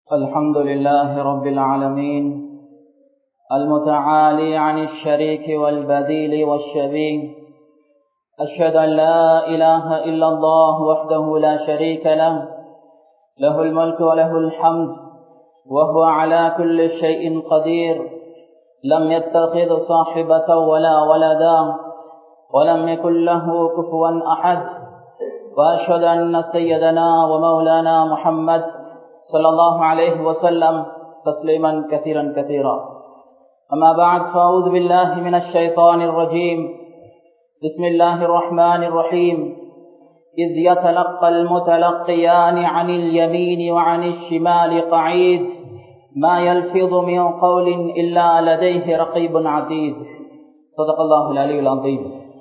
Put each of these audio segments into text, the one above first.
الحمد لله رب العالمين المتعالي عن الشريك والبديل والشبيه أشهد أن لا إله إلا الله وحده لا شريك له له الملك وله الحمد وهو على كل شيء قدير لم يتخذ صاحبة ولا ولدا ولم يكن له كفوا أحد وأشهد أن سيدنا ومولانا محمد صلى الله عليه وسلم تسليما كثيرا كثيرا أما بعد فأعوذ بالله من الشيطان الرجيم بسم الله الرحمن الرحيم إذ يتلقى المتلقيان عن اليمين وعن الشمال قعيد ما يلفظ من قول إلا لديه رقيب عتيد صدق الله العلي العظيم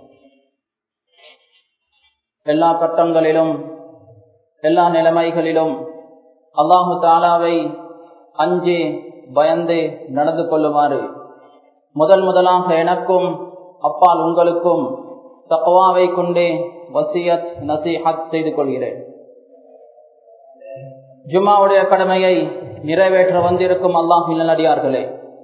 எல்லா கட்டங்களிலும் எல்லா நிலைமைகளிலும் அல்லாஹு தாலாவை அஞ்சே பயந்து நடந்து கொள்ளுமாறு முதல் முதலாக எனக்கும் அப்பால் உங்களுக்கும் தக்குவாவை கொண்டே வசியத் நசீஹத் செய்து கொள்கிறேன் ஜும்மாவுடைய கடமையை நிறைவேற்ற வந்திருக்கும் அல்லாஹ் நல்லடியார்களே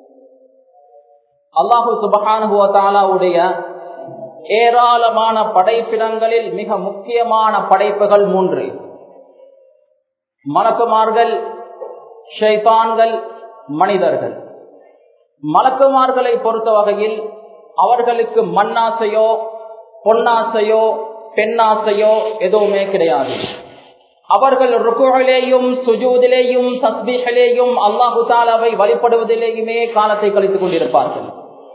அல்லாஹு சுபஹானுடைய ஏராளமான படைப்பிடங்களில் மிக முக்கியமான படைப்புகள் மூன்று மலக்குமார்கள் ஷைதான்கள் மனிதர்கள் மலக்குமார்களை பொறுத்த வகையில் அவர்களுக்கு மண்ணாசையோ பொன்னாசையோ பெண்ணாசையோ எதுவுமே கிடையாது அவர்கள் ருக்குகளிலேயும் சுஜூதிலேயும் தஸ்பீகளிலேயும் அல்லாஹு தாலாவை வழிபடுவதிலேயுமே காலத்தை கழித்துக் கொண்டிருப்பார்கள்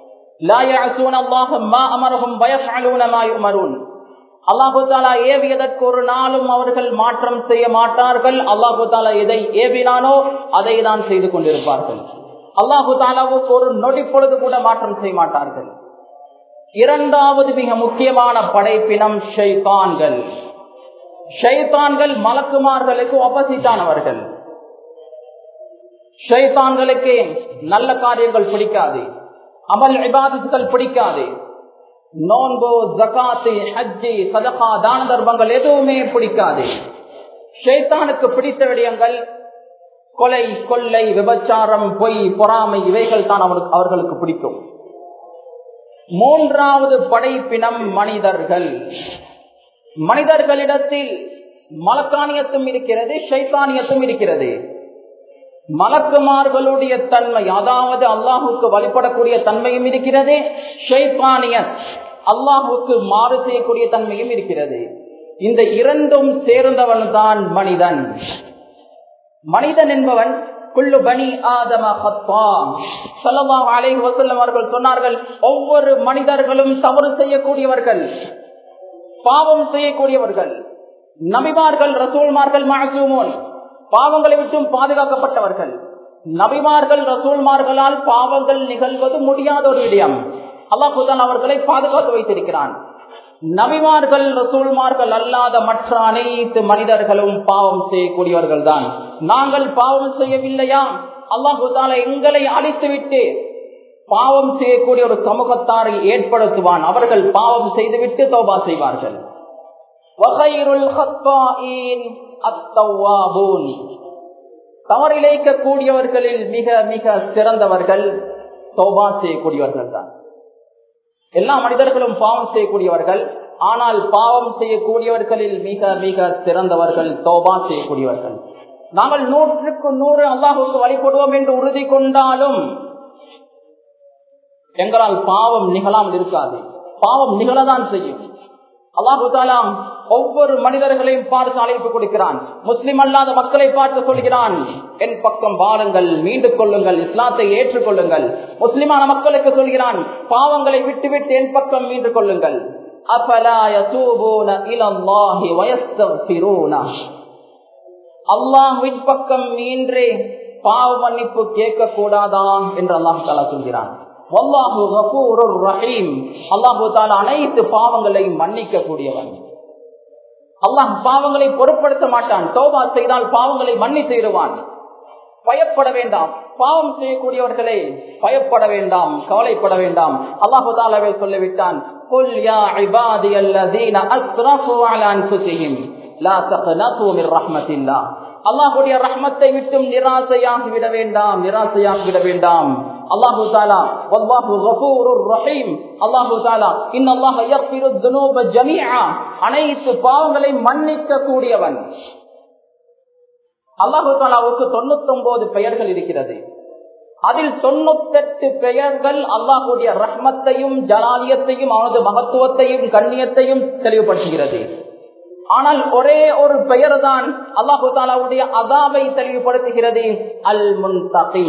அல்லாஹு தாலா ஏவியதற்கு ஒரு நாளும் அவர்கள் மாற்றம் செய்ய மாட்டார்கள் அல்லாஹு தாலா எதை ஏவினானோ அதை தான் செய்து கொண்டிருப்பார்கள் அல்லாஹு தாலாவுக்கு ஒரு நொடி பொழுது கூட மாற்றம் செய்ய மாட்டார்கள் இரண்டாவது மிக முக்கியமான படைப்பினம் ஷைதான்கள் ஷைதான்கள் மலக்குமார்களுக்கு ஒப்பசித்தானவர்கள் ஷைதான்களுக்கு நல்ல காரியங்கள் பிடிக்காது அமல் இபாதத்துகள் பிடிக்காது நோன்பு ஜகாத்து ஹஜ்ஜி சதகா தான தர்மங்கள் எதுவுமே பிடிக்காது ஷைத்தானுக்கு பிடித்த விடயங்கள் கொலை கொள்ளை விபச்சாரம் பொய் பொறாமை இவைகள் தான் அவர்களுக்கு பிடிக்கும் மூன்றாவது படைப்பினம் மனிதர்கள் மனிதர்களிடத்தில் மலக்கானியத்தும் இருக்கிறது ஷைத்தானியத்தும் இருக்கிறது மலக்குமார்களுடைய தன்மை அதாவது அல்லாஹுக்கு வழிபடக்கூடிய தன்மையும் இருக்கிறது ஷைத்தானியத் அல்லாஹுக்கு மாறு செய்யக்கூடிய தன்மையும் இருக்கிறது இந்த இரண்டும் சேர்ந்தவன் தான் மனிதன் மனிதன் என்பவன் குள்ளு பனி ஆதம அவர்கள் சொன்னார்கள் ஒவ்வொரு மனிதர்களும் தவறு செய்யக்கூடியவர்கள் பாவம் செய்யக்கூடியவர்கள் நபிமார்கள் ரசூல்மார்கள் மாசூமோன் பாவங்களை விட்டும் பாதுகாக்கப்பட்டவர்கள் நபிமார்கள் ரசூல்மார்களால் பாவங்கள் நிகழ்வது முடியாத ஒரு விடயம் அல்லாஹுதான் அவர்களை பாதுகாத்து வைத்திருக்கிறான் நபிமார்கள் ரசூல்மார்கள் அல்லாத மற்ற அனைத்து மனிதர்களும் பாவம் செய்யக்கூடியவர்கள் தான் நாங்கள் பாவம் செய்யவில்லையா அல்லாஹுதால எங்களை அழித்துவிட்டு பாவம் செய்யக்கூடிய ஒரு சமூகத்தாரை ஏற்படுத்துவான் அவர்கள் பாவம் செய்துவிட்டு தோபா செய்வார்கள் தவறிழைக்க கூடியவர்களில் மிக மிக சிறந்தவர்கள் தோபா செய்யக்கூடியவர்கள் தான் எல்லா மனிதர்களும் பாவம் செய்யக்கூடியவர்கள் ஆனால் பாவம் செய்யக்கூடியவர்களில் மிக மிக சிறந்தவர்கள் தோபா செய்யக்கூடியவர்கள் நாங்கள் நூற்றுக்கு நூறு அல்லாஹுக்கு வழிபடுவோம் என்று உறுதி கொண்டாலும் எங்களால் பாவம் நிகழாமல் இருக்காது பாவம் நிகழதான் செய்யும் அல்லாஹு தாலாம் ஒவ்வொரு மனிதர்களையும் பார்த்து அழைப்பு கொடுக்கிறான் முஸ்லிம் அல்லாத மக்களை பார்த்து சொல்கிறான் என் பக்கம் வாருங்கள் மீண்டு கொள்ளுங்கள் இஸ்லாத்தை ஏற்றுக்கொள்ளுங்கள் முஸ்லிமான மக்களுக்கு சொல்கிறான் பாவங்களை விட்டுவிட்டு என் பக்கம் மீண்டு கொள்ளுங்கள் அல்லாஹின் பக்கம் மீன்றே பாவ மன்னிப்பு கேட்க கூடாதா என்று அல்லாஹு தாலா சொல்கிறான் அனைத்து பாவங்களையும் மன்னிக்க கூடியவன் அல்லாஹ் பாவங்களை பொருட்படுத்த மாட்டான் தோபா செய்தால் பாவங்களை மன்னித்து விடுவான் பயப்பட வேண்டாம் பாவம் செய்யக்கூடியவர்களே பயப்பட வேண்டாம் கவலைப்பட வேண்டாம் அல்லாஹு தாலாவே சொல்லிவிட்டான் லா தக்னது மின் ரஹ்மத்தில்லா அல்லாஹுடைய ரஹ்மத்தை விட்டும் நிராசையாகி விட வேண்டாம் நிராசையாகி விட வேண்டாம் அல்லாஹு தாலா வல்லாஹு கஃபூருர் ரஹீம் அல்லாஹு தாலா இன்னல்லாஹ யக்ஃபிரு துனூப ஜமீஆ அனைத்து பாவங்களை மன்னிக்க கூடியவன் அல்லாஹு தாலாவுக்கு தொண்ணூத்தி ஒன்பது பெயர்கள் இருக்கிறது அதில் தொண்ணூத்தெட்டு பெயர்கள் அல்லாஹுடைய ரஹ்மத்தையும் ஜலாலியத்தையும் அவனது மகத்துவத்தையும் கண்ணியத்தையும் தெளிவுபடுத்துகிறது ஆனால் ஒரே ஒரு பெயர் தான் அல்லாஹு தாலாவுடைய அதாவை தெளிவுபடுத்துகிறது அல் முன்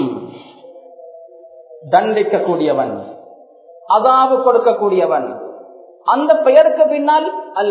தண்டிக்கக்கூடியவன் அதாவு கொடுக்கக்கூடியவன் அந்த பெயருக்கு பின்னால் அல்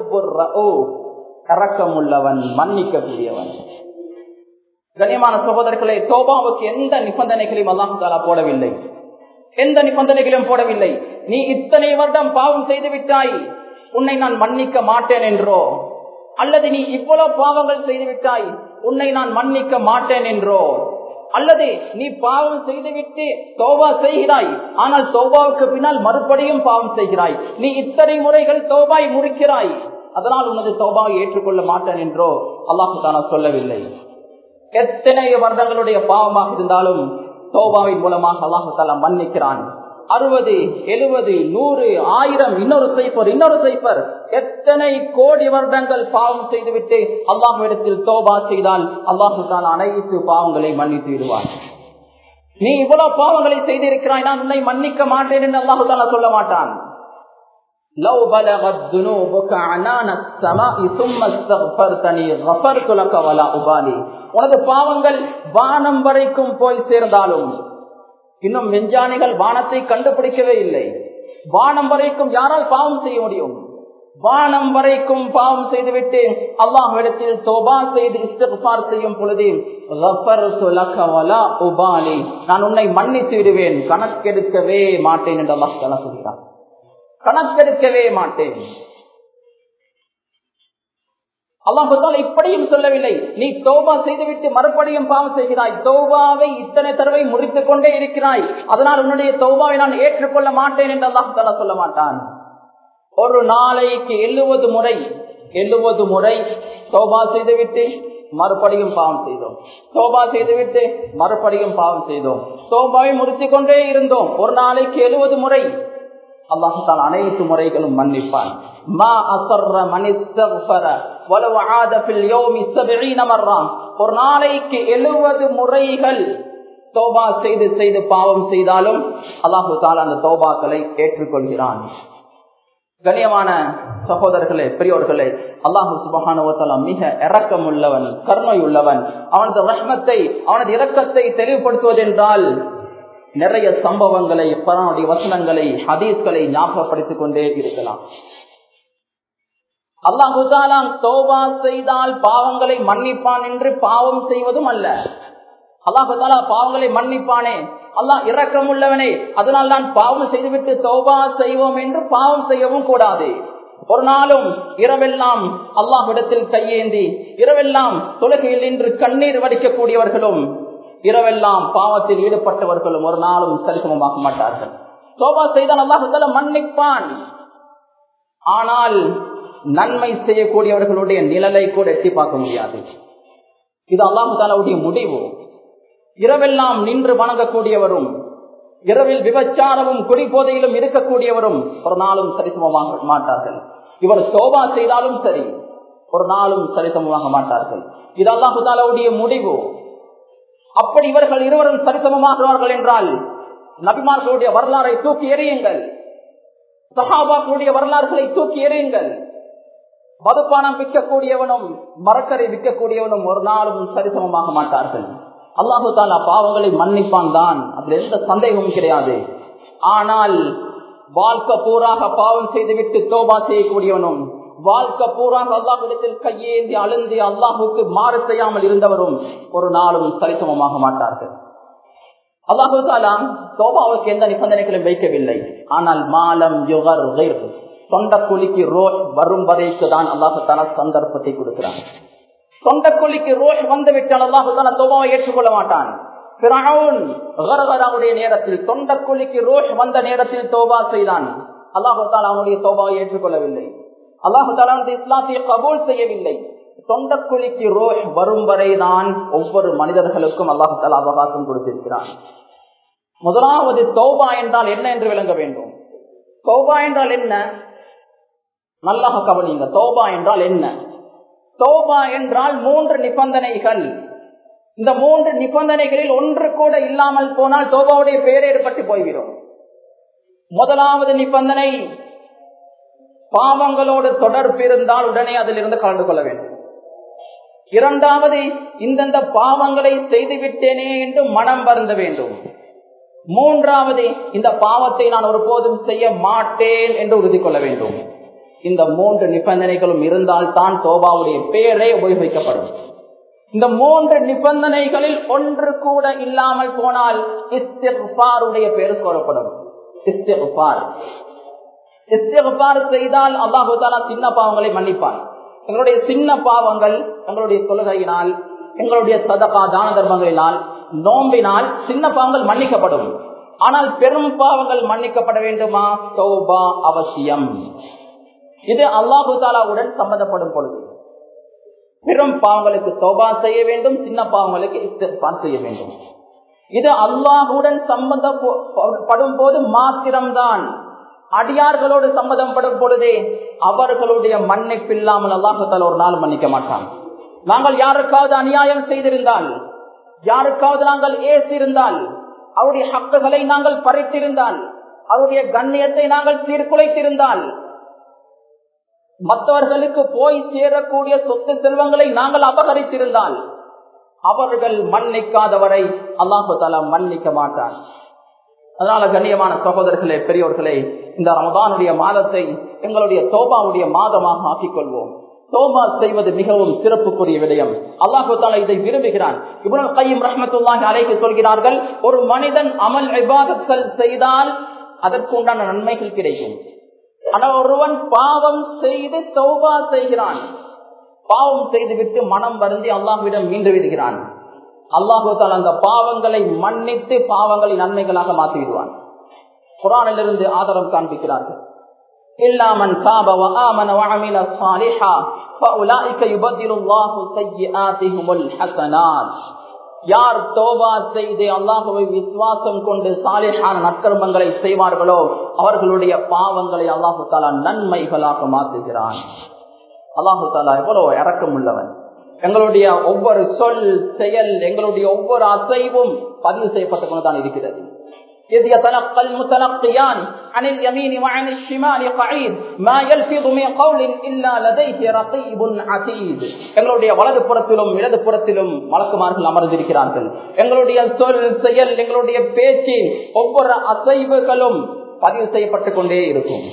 கரக்கம் உள்ளவன் மன்னிக்கக்கூடியவன் கண்ணியமான சகோதரர்களே தோபாவுக்கு எந்த நிபந்தனைகளையும் அல்லாஹு தாலா போடவில்லை எந்த நிபந்தனைகளையும் போடவில்லை நீ இத்தனை வருடம் பாவம் செய்து விட்டாய் உன்னை நான் மன்னிக்க மாட்டேன் என்றோ அல்லது நீ இவ்வளவு பாவங்கள் செய்து விட்டாய் உன்னை நான் மன்னிக்க மாட்டேன் என்றோ அல்லது நீ பாவம் செய்துவிட்டு தோபா செய்கிறாய் ஆனால் தோபாவுக்கு பின்னால் மறுபடியும் பாவம் செய்கிறாய் நீ இத்தனை முறைகள் தோபாய் முறிக்கிறாய் அதனால் உனது தோபாவை ஏற்றுக்கொள்ள மாட்டேன் என்றோ அல்லாஹு தானா சொல்லவில்லை எத்தனை வருடங்களுடைய பாவமாக இருந்தாலும் தோபாவின் மூலமாக அல்லாஹு தாலா மன்னிக்கிறான் அறுபது எழுபது நூறு ஆயிரம் இன்னொரு சைப்பர் இன்னொரு சைப்பர் எத்தனை கோடி வருடங்கள் பாவம் செய்துவிட்டு அல்லாஹுவிடத்தில் தோபா செய்தால் அல்லாஹு தான் அனைத்து பாவங்களை மன்னித்து விடுவார் நீ இவ்வளவு பாவங்களை செய்திருக்கிறாய் நான் உன்னை மன்னிக்க மாட்டேன் என்று அல்லாஹு தாலா சொல்ல மாட்டான் لو بلغت ذنوبك عنان السماء ثم استغفرتني غفرت لك ولا أبالي உனது பாவங்கள் வானம் வரைக்கும் போய் சேர்ந்தாலும் இன்னும் மெஞ்சானிகள் வானத்தை கண்டுபிடிக்கவே இல்லை வானம் வரைக்கும் யாரால் பாவம் செய்ய முடியும் வானம் வரைக்கும் பாவம் செய்துவிட்டு அல்லாஹ்விடத்தில் தோபா செய்து இஸ்திஃபார் செய்யும் பொழுது உபாலி நான் உன்னை மன்னித்து விடுவேன் கணக்கெடுக்கவே மாட்டேன் என்று அல்லாஹ் சொல்கிறான் கணக்கெடுக்கவே மாட்டேன் அல்லாஹால இப்படியும் சொல்லவில்லை நீ தோபா செய்துவிட்டு மறுபடியும் பாவம் செய்கிறாய் தோபாவை இத்தனை தடவை முறித்துக் கொண்டே இருக்கிறாய் அதனால் உன்னுடைய தோபாவை நான் ஏற்றுக்கொள்ள மாட்டேன் என்று அல்லாஹால சொல்ல மாட்டான் ஒரு நாளைக்கு எழுபது முறை எழுபது முறை தோபா செய்துவிட்டு மறுபடியும் பாவம் செய்தோம் தோபா செய்துவிட்டு மறுபடியும் பாவம் செய்தோம் தோபாவை முறித்துக் கொண்டே இருந்தோம் ஒரு நாளைக்கு எழுபது முறை அல்லாஹால் அனைத்து முறைகளும் மன்னிப்பான் ஒரு நாளைக்கு எழுபது முறைகள் தோபா செய்து செய்து பாவம் செய்தாலும் அல்லாஹு தாலா அந்த தோபாக்களை ஏற்றுக்கொள்கிறான் கண்ணியமான சகோதரர்களே பெரியோர்களே அல்லாஹு சுபகானுவத்தலா மிக இரக்கம் உள்ளவன் கருணை உள்ளவன் அவனது ரஹ்மத்தை அவனது இரக்கத்தை தெளிவுபடுத்துவதென்றால் நிறைய சம்பவங்களை பரானுடைய வசனங்களை ஹதீஸ்களை ஞாபகப்படுத்திக் கொண்டே இருக்கலாம் அல்லாஹுதாலாம் தோபா செய்தால் பாவங்களை மன்னிப்பான் என்று பாவம் செய்வதும் அல்ல அல்லாஹுதாலா பாவங்களை மன்னிப்பானே அல்லாஹ் இரக்கம் உள்ளவனே அதனால் நான் பாவம் செய்துவிட்டு தோபா செய்வோம் என்று பாவம் செய்யவும் கூடாது ஒரு நாளும் இரவெல்லாம் அல்லாஹ்விடத்தில் கையேந்தி இரவெல்லாம் தொழுகையில் நின்று கண்ணீர் வடிக்கக்கூடியவர்களும் இரவெல்லாம் பாவத்தில் ஈடுபட்டவர்களும் ஒரு நாளும் சரிசமமாக மாட்டார்கள் சோபா செய்தால் அல்லாஹால மன்னிப்பான் ஆனால் நன்மை செய்யக்கூடியவர்களுடைய நிழலை கூட எட்டி பார்க்க முடியாது இது அல்லாஹு தாலாவுடைய முடிவு இரவெல்லாம் நின்று வணங்கக்கூடியவரும் இரவில் விபச்சாரமும் குடிபோதையிலும் இருக்கக்கூடியவரும் ஒரு நாளும் சரிசமமாக மாட்டார்கள் இவர் சோபா செய்தாலும் சரி ஒரு நாளும் சரிசமமாக மாட்டார்கள் இது அல்லாஹு தாலாவுடைய முடிவு அப்படி இவர்கள் இருவரும் சரிசமமாகிறார்கள் என்றால் நபிமார்களுடைய வரலாறை தூக்கி எறியுங்கள் சஹாபாக்களுடைய வரலாறுகளை தூக்கி எறியுங்கள் மதுப்பானம் விற்கக்கூடியவனும் மரக்கரை விற்கக்கூடியவனும் ஒரு நாளும் சரிசமமாக மாட்டார்கள் அல்லாஹு தாலா பாவங்களை மன்னிப்பான் தான் அதுல எந்த சந்தேகமும் கிடையாது ஆனால் வாழ்க்கை பூராக பாவம் செய்துவிட்டு தோபா செய்யக்கூடியவனும் வாழ்க்கை பூராக அல்லாஹிடத்தில் கையேந்தி அழுந்தி அல்லாஹுக்கு மாறு செய்யாமல் இருந்தவரும் ஒரு நாளும் சரிசமமாக மாட்டார்கள் அல்லாஹு தாலா தோபாவுக்கு எந்த நிபந்தனைகளும் வைக்கவில்லை ஆனால் மாலம் யுகர் தொண்டக்குழிக்கு ரோஷ் வரும் வரைக்கு தான் அல்லாஹு தாலா சந்தர்ப்பத்தை கொடுக்கிறான் தொண்டக்குழிக்கு ரோஷ் வந்து விட்டால் அல்லாஹு தாலா தோபாவை ஏற்றுக்கொள்ள மாட்டான் நேரத்தில் தொண்டக்குழிக்கு ரோஷ் வந்த நேரத்தில் தோபா செய்தான் அல்லாஹு தாலா அவனுடைய தோபாவை ஏற்றுக்கொள்ளவில்லை அல்லாஹு தாலா இஸ்லாத்தை கபூல் செய்யவில்லை தொண்டக்குழிக்கு ரோஹ் வரும் வரைதான் ஒவ்வொரு மனிதர்களுக்கும் அல்லாஹால அவகாசம் கொடுத்திருக்கிறான் முதலாவது தௌபா என்றால் என்ன என்று விளங்க வேண்டும் தௌபா என்றால் என்ன நல்லாக கவனிங்க தௌபா என்றால் என்ன தௌபா என்றால் மூன்று நிபந்தனைகள் இந்த மூன்று நிபந்தனைகளில் ஒன்று கூட இல்லாமல் போனால் தோபாவுடைய பெயர் ஏற்பட்டு போய்விடும் முதலாவது நிபந்தனை பாவங்களோடு தொடர்பு இருந்தால் உடனே அதிலிருந்து கலந்து கொள்ள வேண்டும் இரண்டாவது இந்தந்த பாவங்களை செய்துவிட்டேனே என்று மனம் வருந்த வேண்டும் மூன்றாவது இந்த பாவத்தை நான் ஒருபோதும் செய்ய மாட்டேன் என்று உறுதி கொள்ள வேண்டும் இந்த மூன்று நிபந்தனைகளும் இருந்தால் தான் தோபாவுடைய பெயரே உபயோகிக்கப்படும் இந்த மூன்று நிபந்தனைகளில் ஒன்று கூட இல்லாமல் போனால் இஸ்திஃபாருடைய பெயர் கூறப்படும் இஸ்திஃபார் இஸ்திஃபார் செய்தால் அல்லாஹு தாலா சின்ன பாவங்களை மன்னிப்பான் எங்களுடைய சின்ன பாவங்கள் எங்களுடைய தொழுகையினால் எங்களுடைய சதகா தான தர்மங்களினால் நோம்பினால் சின்ன பாவங்கள் மன்னிக்கப்படும் ஆனால் பெரும் பாவங்கள் மன்னிக்கப்பட வேண்டுமா தௌபா அவசியம் இது அல்லாஹு தாலாவுடன் சம்மந்தப்படும் பொழுது பெரும் பாவங்களுக்கு தௌபா செய்ய வேண்டும் சின்ன பாவங்களுக்கு இஸ்திஃபார் செய்ய வேண்டும் இது அல்லாஹுடன் சம்பந்தப்படும் போது மாத்திரம்தான் அடியார்களோடு சம்மதப்படும் பொழுதே அவர்களுடைய மன்னிப்பு இல்லாமல் அல்லாஹால ஒரு நாள் மன்னிக்க மாட்டான் நாங்கள் யாருக்காவது அநியாயம் செய்திருந்தால் யாருக்காவது நாங்கள் ஏசிருந்தால் அவருடைய ஹக்குகளை நாங்கள் பறித்திருந்தால் அவருடைய கண்ணியத்தை நாங்கள் சீர்குலைத்திருந்தால் மற்றவர்களுக்கு போய் சேரக்கூடிய சொத்து செல்வங்களை நாங்கள் அபகரித்திருந்தால் அவர்கள் மன்னிக்காதவரை அல்லாஹு தாலா மன்னிக்க மாட்டான் அதனால கண்ணியமான சகோதரர்களே பெரியோர்களே இந்த ரமதானுடைய மாதத்தை எங்களுடைய தோபாவுடைய மாதமாக ஆக்கிக் கொள்வோம் தோபா செய்வது மிகவும் சிறப்புக்குரிய விடயம் அல்லாஹு தாலா இதை விரும்புகிறான் இவ்வளவு கையும் ரஹமத்துல்லாஹி அலைக்கு சொல்கிறார்கள் ஒரு மனிதன் அமல் விவாதங்கள் செய்தால் அதற்கு உண்டான நன்மைகள் கிடைக்கும் ஆனால் ஒருவன் பாவம் செய்து தௌபா செய்கிறான் பாவம் செய்துவிட்டு மனம் வருந்தி அல்லாஹுவிடம் மீண்டு விடுகிறான் அல்லாஹால் அந்த பாவங்களை மன்னித்து பாவங்களை நன்மைகளாக மாற்றி விடுவான் குரானிலிருந்து ஆதரவு காண்பிக்கிறார்கள் இல்லாமன் சாப وآمن وعمل صالحا فأولئك يبدل الله سيئاتهم الحسنات யார் தோபா செய்து அல்லாஹுவை விசுவாசம் கொண்டு சாலிஹான நற்கர்மங்களை செய்வார்களோ அவர்களுடைய பாவங்களை அல்லாஹு தாலா நன்மைகளாக மாற்றுகிறான் அல்லாஹு தாலா எவ்வளவு இறக்கம் உள்ளவன் எங்களுடைய ஒவ்வொரு சொல் செயல் எங்களுடைய ஒவ்வொரு அசைவும் பதிவு செய்யப்பட்டு கொண்டுதான் இருக்கிறது إذ يتلقى المتلقيان عن اليمين وعن الشمال قعيد ما يلفظ من قول إلا لديه رقيب عتيد எங்களுடைய வலது புறத்திலும் இடது புறத்திலும் மலக்குமார்கள் அமர்ந்திருக்கிறார்கள் எங்களுடைய சொல் செயல் எங்களுடைய பேச்சு ஒவ்வொரு அசைவுகளும் பதிவு செய்யப்பட்டுக் கொண்டே இருக்கும்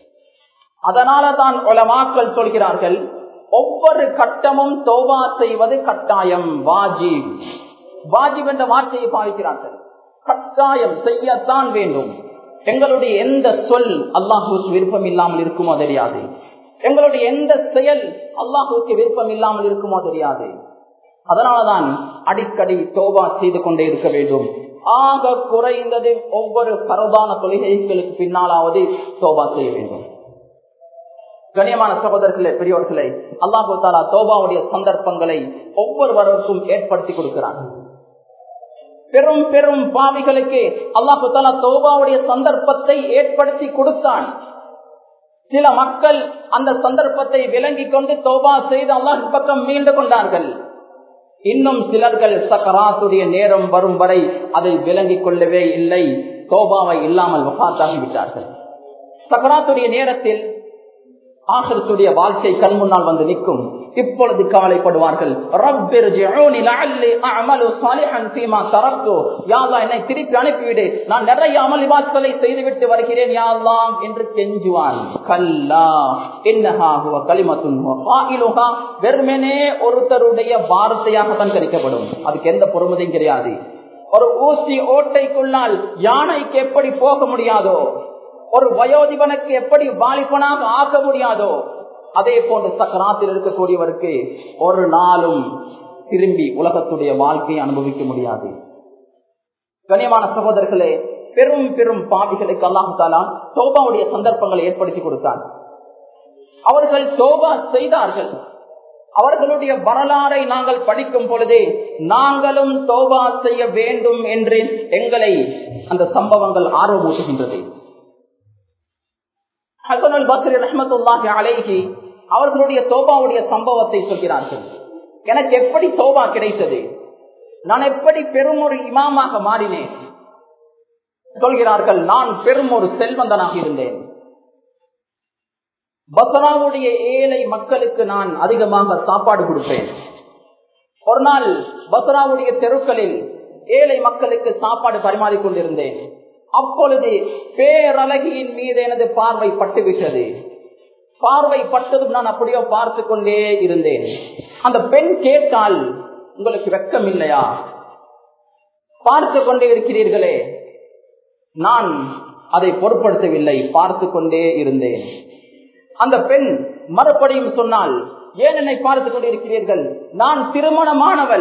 அதனால தான் உலமாக்கள் சொல்கிறார்கள் ஒவ்வொரு கட்டமும் தோபா செய்வது கட்டாயம் வாஜிப் வாஜிப் என்ற வார்த்தையை பாதிக்கிறார்கள் கட்டாயம் செய்யத்தான் வேண்டும் எங்களுடைய எந்த சொல் அல்லாஹுக்கு விருப்பம் இல்லாமல் இருக்குமோ தெரியாது எங்களுடைய எந்த செயல் அல்லாஹுக்கு விருப்பம் இல்லாமல் இருக்குமோ தெரியாது அதனாலதான் அடிக்கடி தோபா செய்து கொண்டே இருக்க வேண்டும் ஆக குறைந்தது ஒவ்வொரு பரவான தொழுகைகளுக்கு பின்னாலாவது தோபா செய்ய வேண்டும் கண்ணியமான சகோதரர்களே பெரியோர்களே அல்லாஹு தாலா தோபாவுடைய சந்தர்ப்பங்களை ஒவ்வொருவருக்கும் ஏற்படுத்தி கொடுக்கிறான் பெரும் பெரும் பாவிகளுக்கு அல்லாஹு தாலா தோபாவுடைய சந்தர்ப்பத்தை ஏற்படுத்தி கொடுத்தான் சில மக்கள் அந்த சந்தர்ப்பத்தை விளங்கி கொண்டு தோபா செய்து அல்லாஹ் பக்கம் மீண்டு கொண்டார்கள் இன்னும் சிலர்கள் சக்கராத்துடைய நேரம் வரும் வரை அதை விளங்கிக் கொள்ளவே இல்லை தோபாவை இல்லாமல் வகாத்தாகி விட்டார்கள் சக்கராத்துடைய நேரத்தில் ஆசிரத்துடைய வாழ்க்கை கண் முன்னால் வந்து நிற்கும் இப்பொழுது கவலைப்படுவார்கள் என்னை திருப்பி அனுப்பிவிடு நான் நிறைய அமளிவாக்களை செய்துவிட்டு வருகிறேன் யாழ்லாம் என்று கெஞ்சுவான் கல்லா என்னஹாகுவ களிமத்துன்ஹா வெறுமனே ஒருத்தருடைய வார்த்தையாக தான் கணிக்கப்படும் அதுக்கு எந்த பொறுமதியும் கிடையாது ஒரு ஊசி ஓட்டைக்குள்ளால் யானைக்கு எப்படி போக முடியாதோ ஒரு வயோதிபனுக்கு எப்படி வாலிபனாக ஆக்க முடியாதோ அதே போன்று சக்கராத்தில் இருக்கக்கூடியவருக்கு ஒரு நாளும் திரும்பி உலகத்துடைய வாழ்க்கையை அனுபவிக்க முடியாது கண்ணியமான சகோதரர்களே பெரும் பெரும் பாவிகளுக்கு அல்லாஹாலா சோபாவுடைய சந்தர்ப்பங்களை ஏற்படுத்தி கொடுத்தான் அவர்கள் சோபா செய்தார்கள் அவர்களுடைய வரலாறை நாங்கள் படிக்கும் பொழுதே நாங்களும் தோபா செய்ய வேண்டும் என்று எங்களை அந்த சம்பவங்கள் ஆர்வமூட்டுகின்றது ஹசனுல் பத்ரி ரஹமத்துல்லாஹி அலைஹி அவர்களுடைய தோபாவுடைய சம்பவத்தை சொல்கிறார்கள் எனக்கு எப்படி தோபா கிடைத்தது நான் எப்படி பெரும் ஒரு இமாமாக மாறினேன் சொல்கிறார்கள் நான் பெரும் ஒரு செல்வந்தனாக இருந்தேன் பசராவுடைய ஏழை மக்களுக்கு நான் அதிகமாக சாப்பாடு கொடுப்பேன் ஒரு நாள் பசராவுடைய தெருக்களில் ஏழை மக்களுக்கு சாப்பாடு பரிமாறிக் கொண்டிருந்தேன் அப்பொழுது பேரழகியின் மீது எனது பார்வை பட்டுவிட்டது பார்வை பட்டதும் நான் அப்படியோ பார்த்து கொண்டே இருந்தேன் அந்த பெண் கேட்டால் உங்களுக்கு வெக்கம் இல்லையா பார்த்து கொண்டே இருக்கிறீர்களே நான் அதை பொருட்படுத்தவில்லை பார்த்து கொண்டே இருந்தேன் அந்த பெண் மறுபடியும் சொன்னால் ஏன் என்னை பார்த்துக் கொண்டிருக்கிறீர்கள் நான் திருமணமானவள்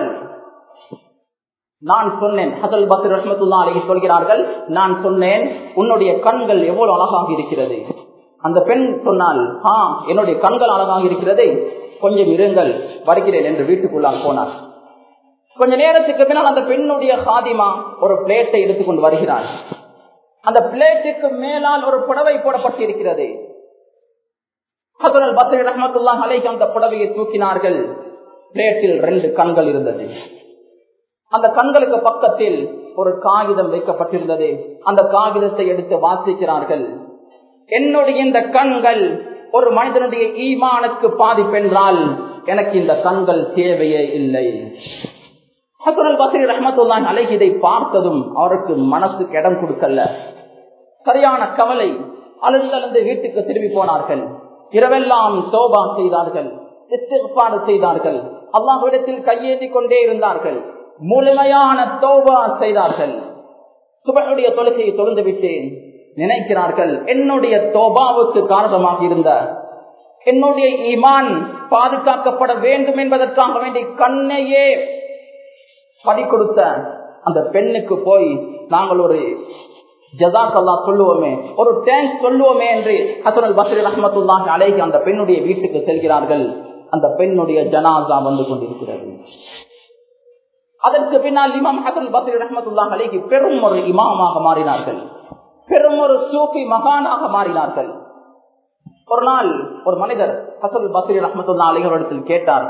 நான் சொன்னேன் ஹசல் பத்ர் ரஹமத்துல்லா அலி சொல்கிறார்கள் நான் சொன்னேன் உன்னுடைய கண்கள் எவ்வளவு அழகாக இருக்கிறது அந்த பெண் சொன்னால் ஆ என்னுடைய கண்கள் அழகாக இருக்கிறது கொஞ்சம் இருங்கள் வருகிறேன் என்று வீட்டுக்குள்ளால் போனார் கொஞ்ச நேரத்துக்கு பின்னால் அந்த பெண்ணுடைய சாதிமா ஒரு பிளேட்டை எடுத்துக்கொண்டு வருகிறார் அந்த பிளேட்டுக்கு மேலால் ஒரு புடவை போடப்பட்டிருக்கிறது ஹசரல் பத்ரி ரஹமத்துல்லா அலைக்கு அந்த புடவையை தூக்கினார்கள் பிளேட்டில் ரெண்டு கண்கள் இருந்தது அந்த கண்களுக்கு பக்கத்தில் ஒரு காகிதம் வைக்கப்பட்டிருந்தது அந்த காகிதத்தை எடுத்து வாசிக்கிறார்கள் என்னுடைய இந்த கண்கள் ஒரு மனிதனுடைய ஈமானுக்கு பாதிப்பென்றால் எனக்கு இந்த கண்கள் தேவையே இல்லை ஹசரல் பத்ரி ரஹமத்துல்லான் அலைக்கு இதை பார்த்ததும் அவருக்கு மனசுக்கு இடம் கொடுக்கல சரியான கவலை அழுந்தழுந்து வீட்டுக்கு திரும்பி போனார்கள் இரவெல்லாம் சோபா செய்தார்கள் இஸ்திஃபாடு செய்தார்கள் அல்லாஹ்விடத்தில் கையேந்தி கொண்டே இருந்தார்கள் முழுமையான தோபா செய்தார்கள் சுபனுடைய தொழுகையை தொழுந்து விட்டேன் நினைக்கிறார்கள் என்னுடைய தோபாவுக்கு காரணமாக இருந்த என்னுடைய ஈமான் பாதுகாக்கப்பட வேண்டும் என்பதற்காக வேண்டி கண்ணையே படி கொடுத்த அந்த பெண்ணுக்கு போய் நாங்கள் ஒரு ஜதாக்கல்லா சொல்லுவோமே ஒரு டேங்க் சொல்லுவோமே என்று ஹசனல் பஸ்ரி ரஹமத்துல்லாஹி அலைகி அந்த பெண்ணுடைய வீட்டுக்கு செல்கிறார்கள் அந்த பெண்ணுடைய ஜனாசா வந்து கொண்டிருக்கிறது அதற்கு பின்னால் இமாம் ஹசன் பஸ்ரி ரஹமத்துல்லாஹ் அலைகி பெரும் ஒரு இமாமாக மாறினார்கள் பெரும் ஒரு சூஃபி மகானாக மாறினார்கள் ஒரு நாள் ஒரு மனிதர் ஹசன் பஸ்ரி ரஹமத்துல்லா அலைகளிடத்தில் கேட்டார்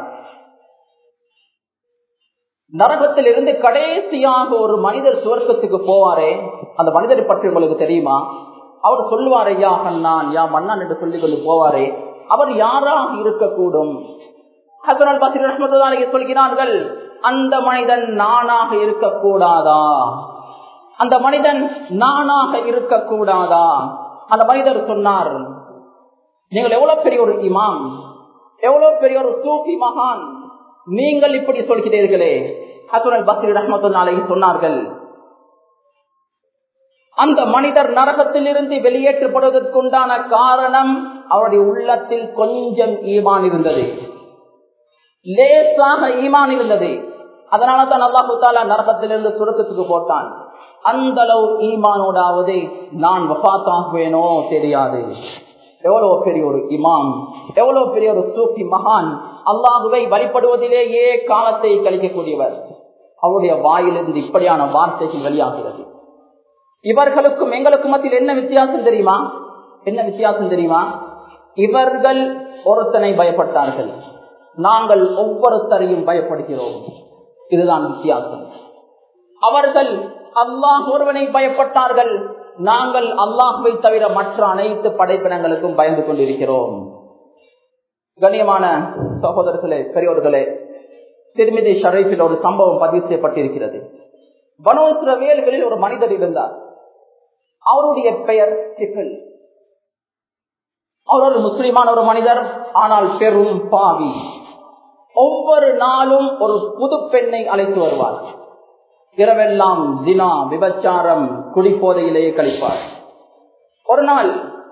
நரகத்தில் இருந்து கடைசியாக ஒரு மனிதர் சுவர்க்கத்துக்கு போவாரே அந்த மனிதரை பற்றி உங்களுக்கு தெரியுமா அவர் சொல்லுவார் ஐயா நான் யா மன்னான் என்று சொல்லிக் கொண்டு போவாரே அவர் யாராக இருக்கக்கூடும் ஹசனால் பசிர் ரஹமத்துல்லாஹி சொல்கிறார்கள் அந்த மனிதன் நானாக இருக்கக்கூடாதா அந்த மனிதன் நானாக இருக்கக்கூடாதா அந்த மனிதர் சொன்னார் நீங்கள் எவ்வளவு பெரிய ஒரு இமாம் எவ்வளவு பெரிய ஒரு சூஃபி மகான் நீங்கள் இப்படி சொல்கிறீர்களே ஹசனல் பஸ்ரி ரஹமத்துல்லாலை சொன்னார்கள் அந்த மனிதர் நரகத்தில் இருந்து வெளியேற்றப்படுவதற்குண்டான காரணம் அவருடைய உள்ளத்தில் கொஞ்சம் ஈமான் இருந்தது லேசாக ஈமான் இருந்தது அதனால தான் அல்லாஹு தாலா நரகத்திலிருந்து சுரக்கத்துக்கு போட்டான் அந்த அளவு ஈமானோடாவது நான் வபாத்தாகுவேனோ தெரியாது எவ்வளவு பெரிய ஒரு இமாம் எவ்வளவு பெரிய ஒரு சூஃபி மகான் அல்லாஹுவை வழிபடுவதிலேயே காலத்தை கழிக்கக்கூடியவர் அவருடைய வாயிலிருந்து இப்படியான வார்த்தைகள் வெளியாகிறது இவர்களுக்கும் எங்களுக்கும் மத்தியில் என்ன வித்தியாசம் தெரியுமா என்ன வித்தியாசம் தெரியுமா இவர்கள் ஒருத்தனை பயப்பட்டார்கள் நாங்கள் ஒவ்வொருத்தரையும் பயப்படுகிறோம் இதுதான் வித்தியாசம் அவர்கள் அல்லாஹ் ஒருவனை பயப்பட்டார்கள் நாங்கள் அல்லாஹுவை தவிர மற்ற அனைத்து படைப்பினங்களுக்கும் பயந்து கொண்டிருக்கிறோம் கண்ணியமான சகோதரர்களே பெரியோர்களே திருமிதி ஷரீஃபில் ஒரு சம்பவம் பதிவு செய்யப்பட்டிருக்கிறது வனோசிர வேல்களில் ஒரு மனிதர் இருந்தார் அவருடைய பெயர் கிபில் அவர் ஒரு முஸ்லிமான ஒரு மனிதர் ஆனால் பெரும் பாவி ஒவ்வொரு நாளும் ஒரு புது பெண்ணை அழைத்து வருவார் இரவெல்லாம் தினா விபச்சாரம் குடிப்போதையிலேயே கழிப்பார் ஒரு நாள்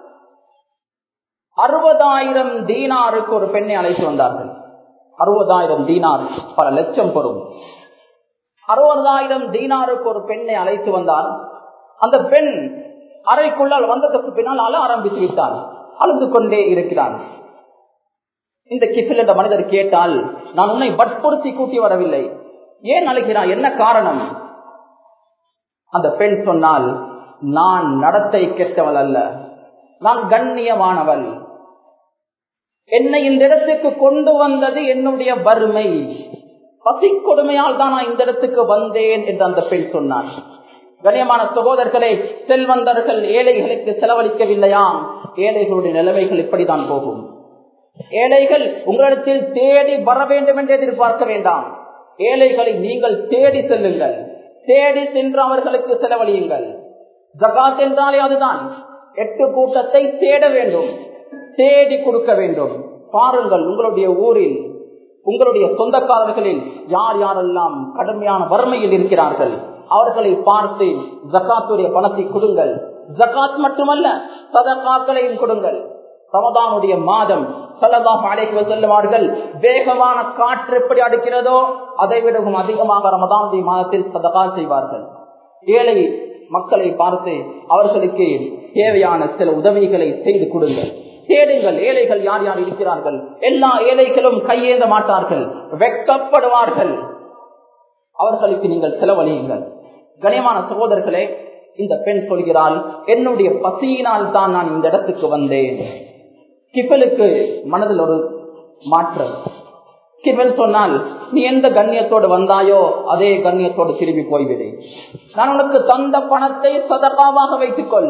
அறுபதாயிரம் தீனாருக்கு ஒரு பெண்ணை அழைத்து வந்தார்கள் அறுபதாயிரம் தீனார் பல லட்சம் பெறும் அறுபதாயிரம் தீனாருக்கு ஒரு பெண்ணை அழைத்து வந்தார் அந்த பெண் அறைக்குள்ளால் வந்ததற்கு பின்னால் அழ ஆரம்பித்து விட்டார் அழுது கொண்டே இருக்கிறார் இந்த கிஃபில் என்ற மனிதர் கேட்டால் நான் உன்னை வற்புறுத்தி கூட்டி வரவில்லை ஏன் அழுகிறாய் என்ன காரணம் அந்த பெண் சொன்னால் நான் நடத்தை கெட்டவள் அல்ல நான் கண்ணியமானவள் என்னை இந்த இடத்துக்கு கொண்டு வந்தது என்னுடைய வறுமை பசி கொடுமையால் தான் நான் இந்த இடத்துக்கு வந்தேன் என்று அந்த பெண் சொன்னான் கண்ணியமான சகோதரர்களே செல்வந்தர்கள் ஏழைகளுக்கு செலவழிக்கவில்லையா ஏழைகளுடைய நிலைமைகள் இப்படித்தான் போகும் ஏழைகள் உங்களிடத்தில் தேடி வர வேண்டும் என்று எதிர்பார்க்க வேண்டாம் ஏழைகளை நீங்கள் தேடி செல்லுங்கள் தேடி சென்று அவர்களுக்கு செலவழியுங்கள் ஜகாத் என்றாலே அதுதான் எட்டு கூட்டத்தை தேட வேண்டும் தேடி கொடுக்க வேண்டும் பாருங்கள் உங்களுடைய ஊரில் உங்களுடைய சொந்தக்காரர்களில் யார் யாரெல்லாம் கடுமையான வறுமையில் இருக்கிறார்கள் அவர்களை பார்த்து ஜக்காத்துடைய பணத்தை கொடுங்கள் ஜக்காத் மட்டுமல்ல சதக்காக்களையும் கொடுங்கள் ரமதானுடைய மாதம் சல்லதாக அழைக்க செல்லுவார்கள் வேகமான காற்று எப்படி அடிக்கிறதோ அதை விடவும் அதிகமாக ரமதானுடைய மாதத்தில் சதகா செய்வார்கள் ஏழை மக்களை பார்த்து அவர்களுக்கு தேவையான சில உதவிகளை செய்து கொடுங்கள் தேடுங்கள் ஏழைகள் யார் யார் இருக்கிறார்கள் எல்லா ஏழைகளும் கையேந்த மாட்டார்கள் வெட்கப்படுவார்கள் அவர்களுக்கு நீங்கள் செலவழியுங்கள் கனியமான சகோதரர்களே இந்த பெண் சொல்கிறாள் என்னுடைய பசியினால் தான் நான் இந்த இடத்துக்கு வந்தேன் கிஃபலுக்கு மனதில் ஒரு மாற்றம் கிஃபல் சொன்னால் நீ எந்த கண்ணியத்தோடு வந்தாயோ அதே கண்ணியத்தோடு திரும்பி போய்விடு நான் உனக்கு தந்த பணத்தை சதகாவாக வைத்துக் கொள்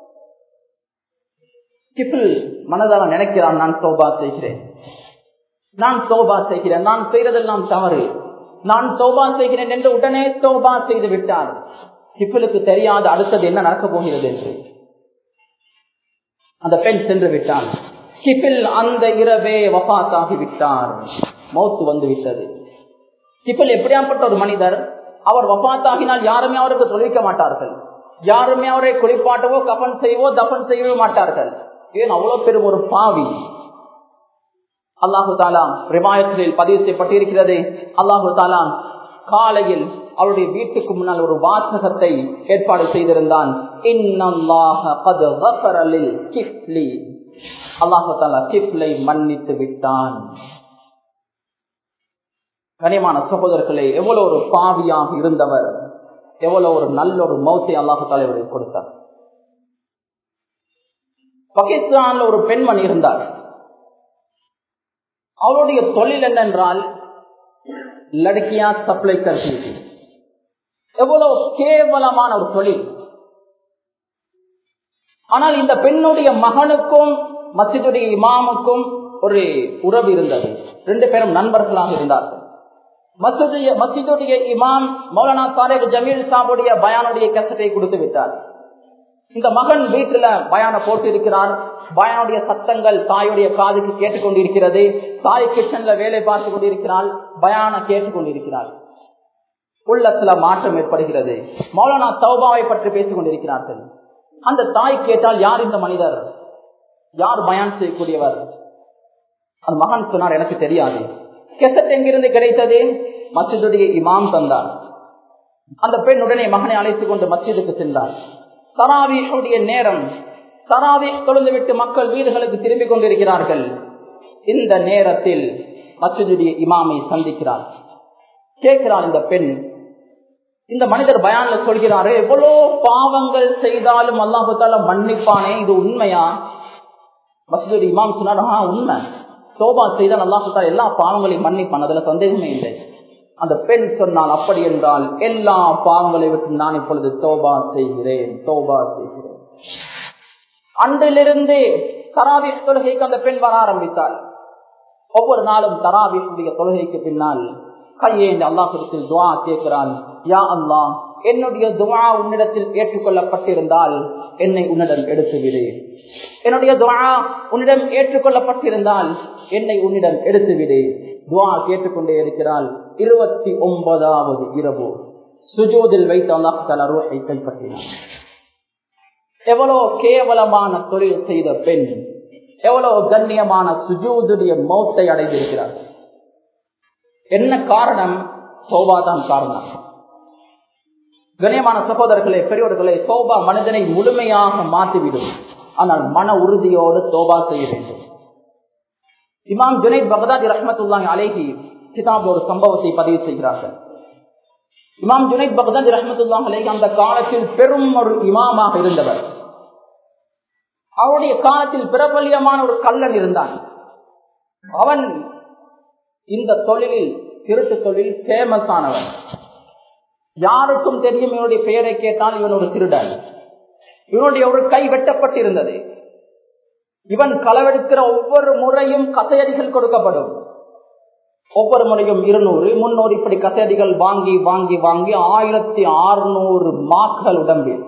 கிஃபில் மனதால நினைக்கிறான் நான் சோபா செய்கிறேன் நான் சோபா செய்கிறேன் நான் செய்யறதெல்லாம் தவறு நான் சோபா செய்கிறேன் என்று உடனே சோபா செய்து விட்டார் கிஃபிலுக்கு தெரியாத அடுத்தது என்ன நடக்கப் போகிறது என்று அந்த பெண் சென்று விட்டான் கிஃபில் அந்த இரவே வபாத்தாகி விட்டார் மௌத்து வந்து விட்டது கிஃபில் எப்படியாப்பட்ட ஒரு மனிதர் அவர் வபாத்தாகினால் யாருமே அவருக்கு தொழிக்க மாட்டார்கள் யாருமே அவரை குளிப்பாட்டவோ கபன் செய்வோ தபன் செய்யவோ மாட்டார்கள் ஏன் அவ்வளவு பெரும் ஒரு பாவி அல்லாஹு தாலா ரிமாயத்தில் பதிவு செய்யப்பட்டிருக்கிறது அல்லாஹு தாலா காலையில் அவருடைய வீட்டுக்கு முன்னால் ஒரு வாசகத்தை ஏற்பாடு செய்திருந்தான் அல்லாஹு தாலா கிப்லை மன்னித்து விட்டான் கனிமான சகோதரர்களே எவ்வளவு ஒரு பாவியாக இருந்தவர் எவ்வளவு ஒரு நல்ல ஒரு மௌத்தை அல்லாஹு தாலா இவருக்கு கொடுத்தார் பாகிஸ்தான்ல ஒரு பெண்மணி இருந்தார் அவருடைய தொழில் என்னென்றால் லடுக்கியா சப்ளை கருத்து எவ்வளவு கேவலமான ஒரு தொழில் ஆனால் இந்த பெண்ணுடைய மகனுக்கும் மசிதுடைய இமாமுக்கும் ஒரு உறவு இருந்தது ரெண்டு பேரும் நண்பர்களாக இருந்தார்கள் மசிதுடைய மசிதுடைய இமாம் மௌலானா சாரேப் ஜமீல் சாபுடைய பயானுடைய கசத்தை கொடுத்து விட்டார் இந்த மகன் வீட்டுல பயான போட்டு இருக்கிறார் பயானுடைய சத்தங்கள் தாயுடைய காதுக்கு கேட்டுக்கொண்டிருக்கிறது தாய் கிச்சன்ல வேலை பார்த்து கொண்டிருக்கிறாள் பயான கேட்டுக்கொண்டிருக்கிறாள் உள்ளத்துல மாற்றம் ஏற்படுகிறது மௌலானா சௌபாவை பற்றி பேசிக் கொண்டிருக்கிறார்கள் அந்த தாய் கேட்டால் யார் இந்த மனிதர் யார் பயான் செய்யக்கூடியவர் அந்த மகன் சொன்னார் எனக்கு தெரியாது கெசட் எங்கிருந்து கிடைத்தது மசிதுடைய இமாம் தந்தார் அந்த பெண் உடனே மகனை அழைத்துக் கொண்டு மஸ்ஜிதுக்கு சென்றார் தராவியுடைய நேரம் தராவி தொழுந்து விட்டு மக்கள் வீடுகளுக்கு திரும்பிக் கொண்டிருக்கிறார்கள் இந்த நேரத்தில் மஸ்ஜிதுடைய இமாமை சந்திக்கிறார் கேட்கிறார் இந்த பெண் இந்த மனிதர் பயான்ல சொல்கிறாரு எவ்வளவு பாவங்கள் செய்தாலும் அல்லாஹால மன்னிப்பானே இது உண்மையா மஸ்ஜிதுடைய இமாம் சொன்னார் உண்மை சோபா செய்தால் அல்லாஹால எல்லா பாவங்களையும் மன்னிப்பான் அதுல சந்தேகமே இல்லை அந்த பெண் சொன்னால் அப்படி என்றால் எல்லா பாவங்களை விட்டு நான் இப்பொழுது தோபா செய்கிறேன் தோபா செய்கிறேன் அன்றிலிருந்து தராவி தொழுகைக்கு அந்த பெண் வர ஆரம்பித்தாள் ஒவ்வொரு நாளும் தராவியுடைய தொழுகைக்கு பின்னால் கையேந்து அல்லாஹிடத்தில் துவா கேட்கிறான் யா அல்லா என்னுடைய துவா உன்னிடத்தில் ஏற்றுக்கொள்ளப்பட்டிருந்தால் என்னை உன்னிடம் எடுத்துவிடு என்னுடைய துவா உன்னிடம் ஏற்றுக்கொள்ளப்பட்டிருந்தால் என்னை உன்னிடம் எடுத்துவிடு துவா கேட்டுக்கொண்டே இருக்கிறாள் இருபத்தி ஒன்பதாவது இரவு சுஜோதில் வைத்து அல்லாஹால ரூஹை கைப்பற்றினார் எவ்வளவு கேவலமான தொழில் செய்த பெண் எவ்வளவு கண்ணியமான சுஜூதுடைய மௌத்தை அடைந்திருக்கிறார் என்ன காரணம் சோபா தான் காரணம் கண்ணியமான சகோதரர்களே பெரியவர்களே சோபா மனிதனை முழுமையாக மாற்றிவிடும் ஆனால் மன உறுதியோடு சோபா செய்ய வேண்டும் இமாம் ஜுனைத் பகதாதி ரஹமத்துல்லாஹி அலேஹி கிதாப் ஒரு சம்பவத்தை பதிவு செய்கிறார்கள் இமாம் ஜுனைத் பகதாதி ரஹமத்துல்லாஹ் அலேஹி அந்த காலத்தில் பெரும் ஒரு இமாமாக இருந்தவர் அவருடைய காலத்தில் பிரபல்யமான ஒரு கல்லன் இருந்தான் அவன் இந்த தொழிலில் திருட்டு தொழில் ஃபேமஸ் ஆனவன் யாருக்கும் தெரியும் இவனுடைய பெயரை கேட்டால் இவன் ஒரு திருடன் இவனுடைய ஒரு கை வெட்டப்பட்டிருந்தது இவன் களவெடுக்கிற ஒவ்வொரு முறையும் கசையடிகள் கொடுக்கப்படும் ஒவ்வொரு முறையும் இருநூறு முன்னூறு இப்படி கசையடிகள் வாங்கி வாங்கி வாங்கி ஆயிரத்தி அறுநூறு மாக்கள் உடம்பில்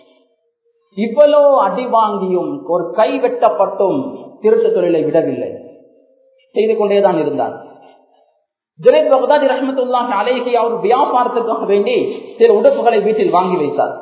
இவ்வளோ அடி வாங்கியும் ஒரு கை வெட்டப்பட்டும் திருட்டு தொழிலை விடவில்லை செய்து கொண்டேதான் இருந்தார் ஜுனைத் பகதாதி ரஹமத்துல்லாஹி அலைஹி அவர் வியாபாரத்துக்காக வேண்டி சில உடுப்புகளை வீட்டில் வாங்கி வைத்தார்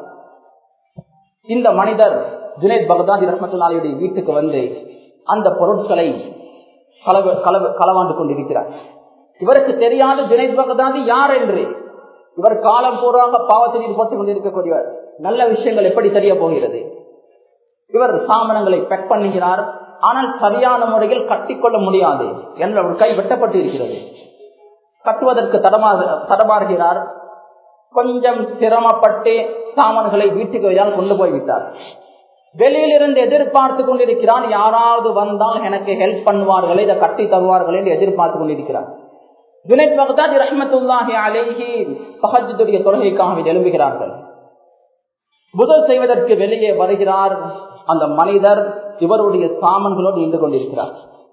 இந்த மனிதர் ஜுனைத் பகதாதி ரஹமத்துல்லாஹியுடைய வீட்டுக்கு வந்து அந்த பொருட்களை களவு களவு களவாண்டு கொண்டிருக்கிறார் இவருக்கு தெரியாது ஜுனைத் பகதாதி யார் என்று இவர் காலம் பூர்வாக பாவத்தில் ஈடுபட்டுக் கொண்டிருக்கக்கூடியவர் நல்ல விஷயங்கள் எப்படி தெரிய போகிறது இவர் சாமனங்களை பெக் பண்ணுகிறார் ஆனால் சரியான முறையில் கட்டிக்கொள்ள முடியாது என்ற ஒரு கை வெட்டப்பட்டு இருக்கிறது கட்டுவதற்கு தடமா தடமாறுகிறார் கொஞ்சம் சிரமப்பட்டு சாமான்களை வீட்டுக்கு வையால் கொண்டு போய்விட்டார் வெளியிலிருந்து எதிர்பார்த்து கொண்டிருக்கிறான் யாராவது வந்தால் எனக்கு ஹெல்ப் பண்ணுவார்கள் இதை கட்டி தருவார்கள் என்று எதிர்பார்த்து கொண்டிருக்கிறார் ஜுனைத் பகதாதி ரஹமத்துல்லாஹி அலேஹி சஹஜுடைய தொழுகைக்காக எழும்புகிறார்கள் புதல் செய்வதற்கு வெளியே வருகிறார் அந்த மனிதர் இவருடைய சாமன்களோடு நின்று கொண்டிருக்கிறார்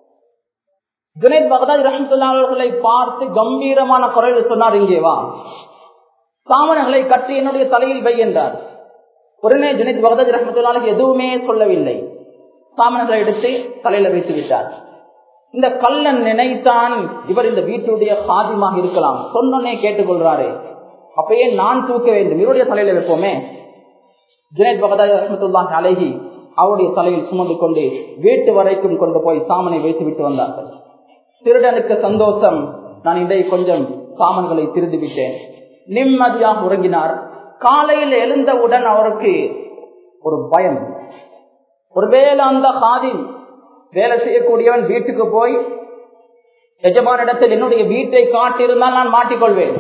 ஜுனைத் பகதாதி ரஹமத்துல்லா அவர்களை பார்த்து கம்பீரமான குரலில் சொன்னார் இங்கே வா சாமனங்களை கட்டி என்னுடைய தலையில் வை என்றார் உடனே ஜுனைத் பகதாதி ரஹமத்துல்லாவுக்கு எதுவுமே சொல்லவில்லை சாமனங்களை எடுத்து தலையில வைத்து விட்டார் இந்த கல்லன் நினைத்தான் இவர் இந்த வீட்டுடைய சாதியமாக இருக்கலாம் சொன்னே கேட்டுக்கொள்றாரு அப்பயே நான் தூக்க வேண்டும் இவருடைய தலையில வைப்போமே ஜுனைத் பகதாதி ரஹமத்துல்லாஹ் அழகி அவருடைய தலையில் சுமந்து கொண்டு வீட்டு வரைக்கும் கொண்டு போய் சாமனை வைத்து விட்டு வந்தார்கள் திருடனுக்கு சந்தோஷம் நான் இதை கொஞ்சம் சாமன்களை திருதி விட்டேன் நிம்மதியாக உறங்கினார் காலையில் எழுந்தவுடன் அவருக்கு ஒரு பயம் ஒருவேளை அந்த காதில் வேலை செய்யக்கூடியவன் வீட்டுக்கு போய் எஜமானிடத்தில் என்னுடைய வீட்டை காட்டியிருந்தால் நான் மாட்டிக்கொள்வேன்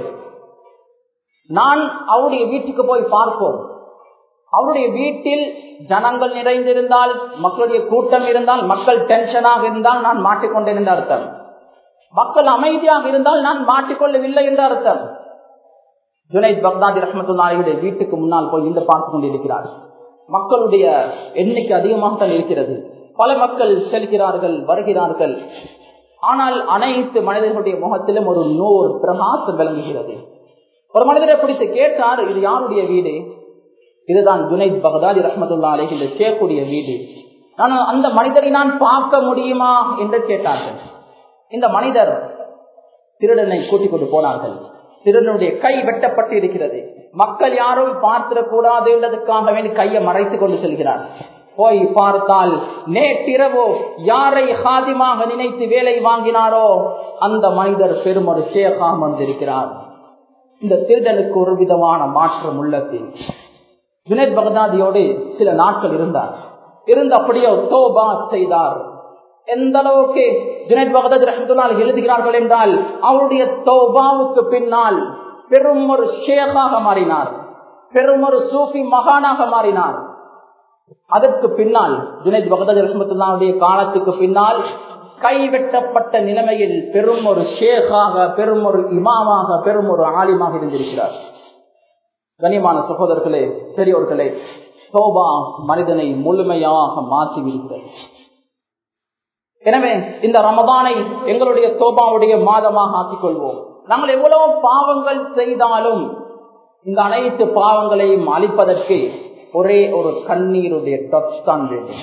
நான் அவருடைய வீட்டுக்கு போய் பார்ப்போம் அவருடைய வீட்டில் ஜனங்கள் நிறைந்திருந்தால் மக்களுடைய கூட்டம் இருந்தால் மக்கள் டென்ஷனாக இருந்தால் நான் மாட்டிக்கொண்டேன் என்ற அர்த்தம் மக்கள் அமைதியாக இருந்தால் நான் மாட்டிக்கொள்ளவில்லை என்ற அர்த்தம் ஜுனைத் பக்தாதி ரஹமத்துல்லாஹியுடைய வீட்டுக்கு முன்னால் போய் இன்று பார்த்து கொண்டிருக்கிறார் மக்களுடைய எண்ணிக்கை அதிகமாகத்தான் இருக்கிறது பல மக்கள் செல்கிறார்கள் வருகிறார்கள் ஆனால் அனைத்து மனிதர்களுடைய முகத்திலும் ஒரு நூறு பிரகாசம் விளங்குகிறது ஒரு மனிதரை பிடித்து கேட்டார் இது யாருடைய வீடு இதுதான் ஜுனைத் பகதாதி ரஹமத்துல்லா அலைஹி இந்த ஷேக்குடைய வீடு நான் அந்த மனிதரை நான் பார்க்க முடியுமா என்று கேட்டார்கள் இந்த மனிதர் திருடனை கூட்டிக் கொண்டு போனார்கள் திருடனுடைய கை வெட்டப்பட்டு இருக்கிறது மக்கள் யாரும் பார்த்திடக்கூடாது என்றதுக்காக வேண்டி கையை மறைத்துக் கொண்டு செல்கிறார் போய் பார்த்தால் நேற்றிரவோ யாரை ஹாதிமாக நினைத்து வேலை வாங்கினாரோ அந்த மனிதர் பெரும் ஒரு ஷேகாம் வந்திருக்கிறார் இந்த திருடனுக்கு ஒரு விதமான மாற்றம் உள்ளத்தில் ஜுனேத் பகதாதியோடு சில நாட்கள் இருந்தார் இருந்து அப்படியே தோபா செய்தார் எந்த அளவுக்கு ஜுனேத் பகதாத் ரஹமத்துல்லால் எழுதுகிறார்கள் என்றால் அவருடைய தோபாவுக்கு பின்னால் பெரும் ஒரு ஷேகாக மாறினார் பெரும் ஒரு சூஃபி மகானாக மாறினார் அதற்கு பின்னால் ஜுனேத் பகதாத் ரஹமத்துல்லாவுடைய காலத்துக்கு பின்னால் கைவெட்டப்பட்ட நிலைமையில் பெரும் ஒரு ஷேகாக பெரும் ஒரு இமாமாக பெரும் ஒரு ஆலிமாக இருந்திருக்கிறார் கனிமான சகோதரர்களே பெரியோர்களே சோபா மனிதனை முழுமையாக மாற்றி விடுகிறது எனவே இந்த ரமதானை எங்களுடைய சோபாவுடைய மாதமாக ஆக்கிக் கொள்வோம் நாங்கள் எவ்வளவு பாவங்கள் செய்தாலும் இந்த அனைத்து பாவங்களையும் அழிப்பதற்கு ஒரே ஒரு கண்ணீருடைய டச் தான் வேண்டும்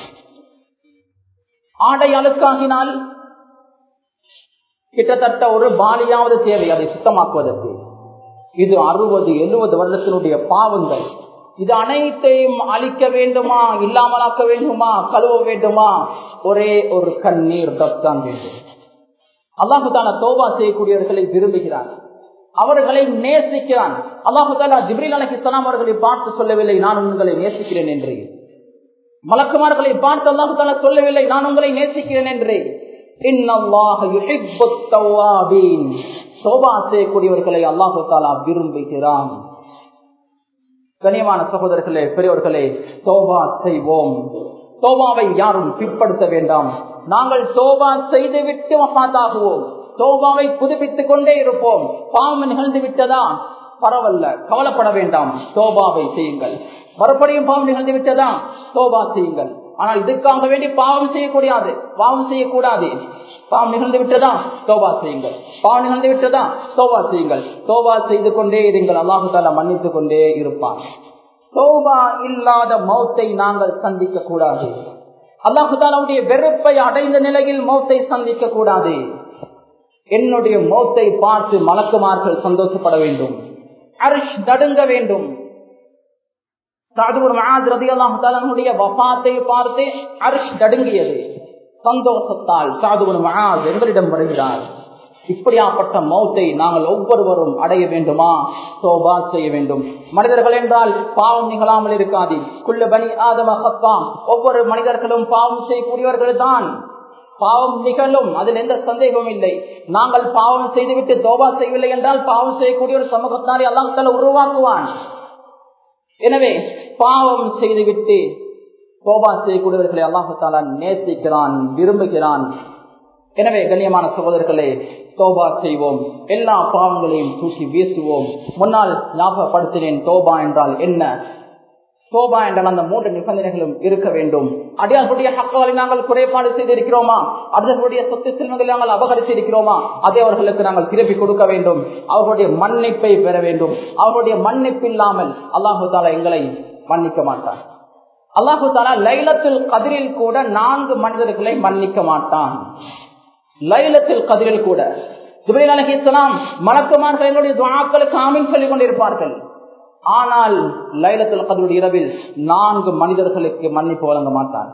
ஆடை அழுக்காகினால் கிட்டத்தட்ட ஒரு பாலியாவது தேவை அதை சுத்தமாக்குவதற்கு இது அறுபது எழுபது வருடத்தினுடைய பாவங்கள் இது அனைத்தையும் அழிக்க வேண்டுமா இல்லாமலாக்க வேண்டுமா கழுவ வேண்டுமா ஒரே ஒரு கண்ணீர் தான் வேண்டும் அல்லாஹு தாலா தோபா செய்யக்கூடியவர்களை விரும்புகிறார் அவர்களை நேசிக்கிறான் அல்லாஹு தாலா ஜிப்ரில் அலி இஸ்லாம் அவர்களை பார்த்து சொல்லவில்லை நான் உங்களை நேசிக்கிறேன் என்று மலக்குமார்களை பார்த்து அல்லாஹு தாலா சொல்லவில்லை நான் உங்களை நேசிக்கிறேன் என்று சோபா செய்யக்கூடியவர்களை அல்லாஹு தாலா விரும்புகிறான் கனியமான சகோதரர்களே பெரியவர்களே சோபா செய்வோம் சோபாவை யாரும் பிற்படுத்த வேண்டாம் நாங்கள் சோபா செய்துவிட்டு மசாத்தாகுவோம் சோபாவை புதுப்பித்துக் கொண்டே இருப்போம் பாவம் நிகழ்ந்து விட்டதா பரவல்ல கவலைப்பட வேண்டாம் சோபாவை செய்யுங்கள் மறுபடியும் பாவம் நிகழ்ந்து விட்டதா சோபா செய்யுங்கள் ஆனால் இதுக்காக வேண்டி பாவம் செய்யக்கூடாது பாவம் செய்யக்கூடாது பாவம் நிகழ்ந்து விட்டதா சோபா செய்யுங்கள் பாவம் நிகழ்ந்து விட்டதா சோபா செய்யுங்கள் சோபா செய்து கொண்டே இருங்கள் அல்லாஹு தாலா மன்னித்துக் கொண்டே இருப்பான் சோபா இல்லாத மௌத்தை நாங்கள் சந்திக்க கூடாது அல்லாஹு தாலாவுடைய வெறுப்பை அடைந்த நிலையில் மௌத்தை சந்திக்க கூடாது என்னுடைய மௌத்தை பார்த்து மலக்குமார்கள் சந்தோஷப்பட வேண்டும் அரிஷ் நடுங்க வேண்டும் சாதுபுரம் வபாத்தை பார்த்து அரிஷ் நடுங்கியது சந்தோஷத்தால் சாதுபுரம் எங்களிடம் வருகிறார் இப்படியாப்பட்ட மௌத்தை நாங்கள் ஒவ்வொருவரும் அடைய வேண்டுமா சோபா செய்ய வேண்டும் மனிதர்கள் என்றால் பாவம் நிகழாமல் இருக்காது குள்ள பனி ஆதமகத்தான் ஒவ்வொரு மனிதர்களும் பாவம் செய்யக்கூடியவர்கள் தான் பாவம் நிகழும் அதில் எந்த சந்தேகமும் இல்லை நாங்கள் பாவம் செய்துவிட்டு தோபா செய்யவில்லை என்றால் பாவம் செய்யக்கூடிய ஒரு சமூகத்தாரை அல்லாஹால உருவாக்குவான் எனவே பாவம் செய்துவிட்டு தோபா செய்யக்கூடியவர்களை அல்லாஹாலா நேசிக்கிறான் விரும்புகிறான் எனவே கண்ணியமான சகோதரர்களே தோபா செய்வோம் எல்லா பாவங்களையும் தூக்கி வீசுவோம் முன்னால் ஞாபகப்படுத்தினேன் தோபா என்றால் என்ன தோபா என்ற அந்த மூன்று நிபந்தனைகளும் இருக்க வேண்டும் அடியார்களுடைய ஹக்களை நாங்கள் குறைபாடு செய்திருக்கிறோமா அவர்களுடைய சொத்து செல்வங்களை நாங்கள் அபகரித்து இருக்கிறோமா அதை அவர்களுக்கு நாங்கள் திருப்பி கொடுக்க வேண்டும் அவர்களுடைய மன்னிப்பை பெற வேண்டும் அவர்களுடைய மன்னிப்பு இல்லாமல் அல்லாஹு தாலா எங்களை மன்னிக்க மாட்டான் அல்லாஹு தாலா லைலத்தில் கதிரில் கூட நான்கு மனிதர்களை மன்னிக்க மாட்டான் லைலத்தில் கதிரில் கூட ஜிபைல் அலஹி இஸ்லாம் மலக்குமார்கள் எங்களுடைய துவாக்களுக்கு ஆமின் சொல்லிக் கொண்டிருப்பார்கள் ஆனால் லைலத்தில் கதருடைய இரவில் நான்கு மனிதர்களுக்கு மன்னிப்பு வழங்க மாட்டார்